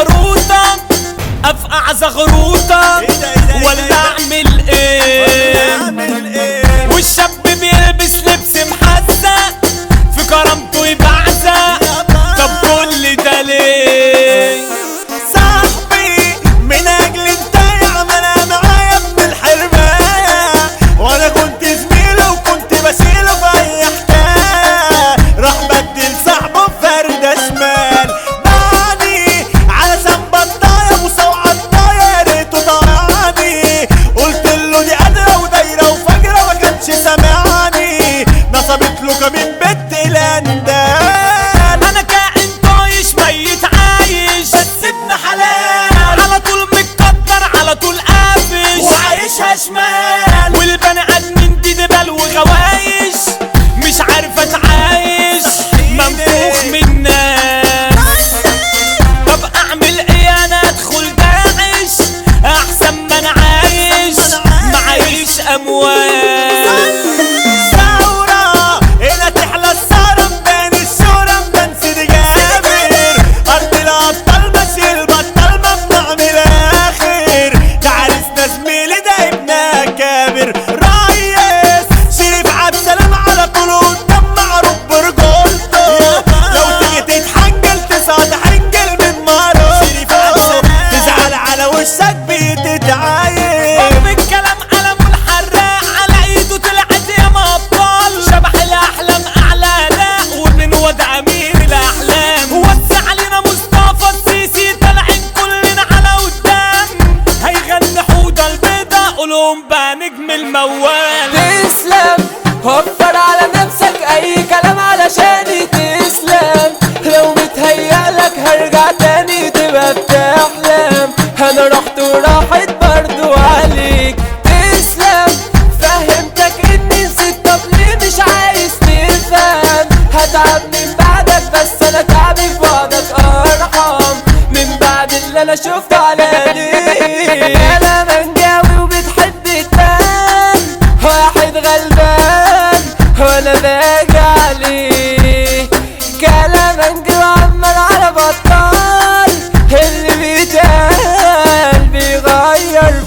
باروتة افقع زغروطة إيه ده، إيه ده، إيه ولا ده؟ اعمل ايه اعمل ايه والشاب بيلبس لبس محزق في كرامته يبعزق طب كل ده ليه صاحبي من اجل انت يا عم انا معايا ابن الحرمايه وانا كنت زميله وكنت بشيله في اي حكايه راح بدل صاحبه بفرده شمال دعني علشان بطايه مسوعة يا ريته طلعني قلت له دي قادره ودايره وفجره ما كانش سامعني نصبت له كمين بنت الاندال انا كائن طايش ميت عايش بس ابن حلال على طول متقدر على طول قافش وعايشها شمال والبني ادمين دي دبل وغوايش مش عارفه اتعايش منفوخ من ناس طب اعمل ايه انا ادخل داعش احسن ما انا عايش معيش اموال ثورة هنا تحلى السهرة بين الشهرة مبان سيدي جابر أرض الأبطال ماشي البطال ممنوع من الآخر ده عريسنا زميلي ده ابن كابر ريس شريف عبد السلام على طول قدام معروف برجولته لو تيجي تتحنجل تسعة تحنجل من مرة شريف عبد السلام تزعل على وشك بتتعاير طب الكلام قلم الحراق على ايده طلعت يا ابطال شبح الاحلام اعلى اداء ومن واد امير الاحلام وسع علينا مصطفى السيسي طالعين كلنا على قدام هيغني حوضه البيضة قولهم بقى نجم الموال تسلم وفر على نفسك اي كلام علشان تسلم لو متهيألك هرجع تاني تبقى بتحلم انا رحت وراحت برضو عليك تسلم فهمتك اني نسيت طب ليه مش عايز تفهم هتعب من بعدك بس انا تعبي في بعدك ارحم من بعد اللي انا شفته على ايديك انا منجاوي وبتحب تبان واحد غلبان وانا باجي عليه كلامك وعمال على بطال اللي بيتقال بيغير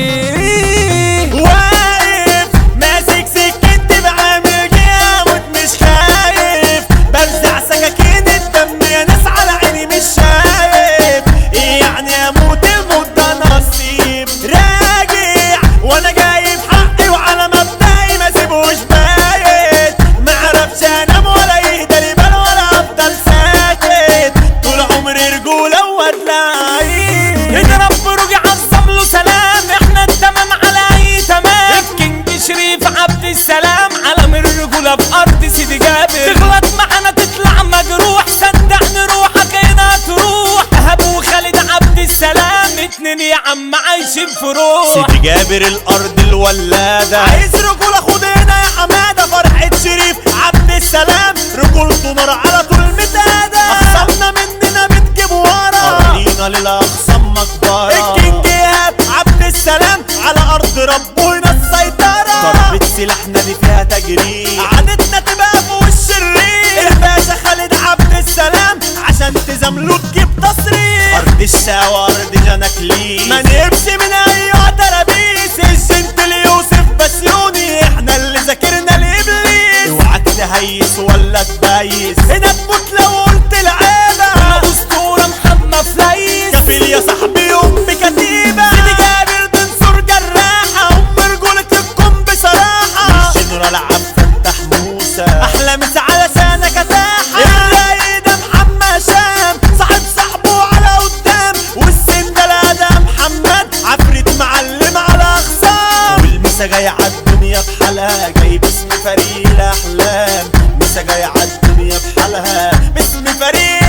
فيه واقف ماسك سكتي بعامل جامد مش خايف بنزع سكاكين الدم يا ناس على عيني مش شايف إيه يعني اموت الموت ده نصيب راجع وانا جايب حقي وعلى مبدئي ما سيبوش بايت معرفش انام ولا يهدى لي بال ولا افضل ساكت طول عمري رجوله وادلعين اضرب بروج عظم له سلام احنا التمام على اي تمام الكينج شريف عبد السلام علم الرجولة في ارض سيدي جابر تغلط معانا تطلع مجروح صدقني روحك هنا تروح اهاب وخالد عبد السلام اتنين يا عم عايشين في روح سيدي جابر الارض الولادة عايز رجولة خد هنا يا حمادة فرحة شريف عبد السلام رجولته نار على طول متادة اخصامنا مننا بتجيب ورا اراضينا للاخصام مقبرة الكينج ايهاب عبد السلام على ارض ربنا السيطرة ضربة سلاحنا دي فيها تجريح عادتنا تبقى في وش الريح الباشا خالد عبد السلام عشان تزامله تجيب تصريح ارض الشقاوة ارض جناكليس ما نمشي من ايوه ترابيس الجنتل يوسف بسيوني احنا اللي ذاكرنا الابليس اوعى تهيس ولا تبيس هنا تموت لو قلت العيبة اسطورة محمد فلايس كفيل يا صاحبي ام كتيبة سيدي جابر تنصر جراحة ام رجولة الكم بصراحة الجنرال عبد الفتاح موسى احلى مسا على سنة كتاحة الراي ده محمد هشام صاحب صاحبه على قدام والسن ده لا ده محمد عفريت معلم على اخصام والمسا جاي عالدنيا بحالها جاي باسم فريق الاحلام مسا جاي عالدنيا بحالها باسم فريق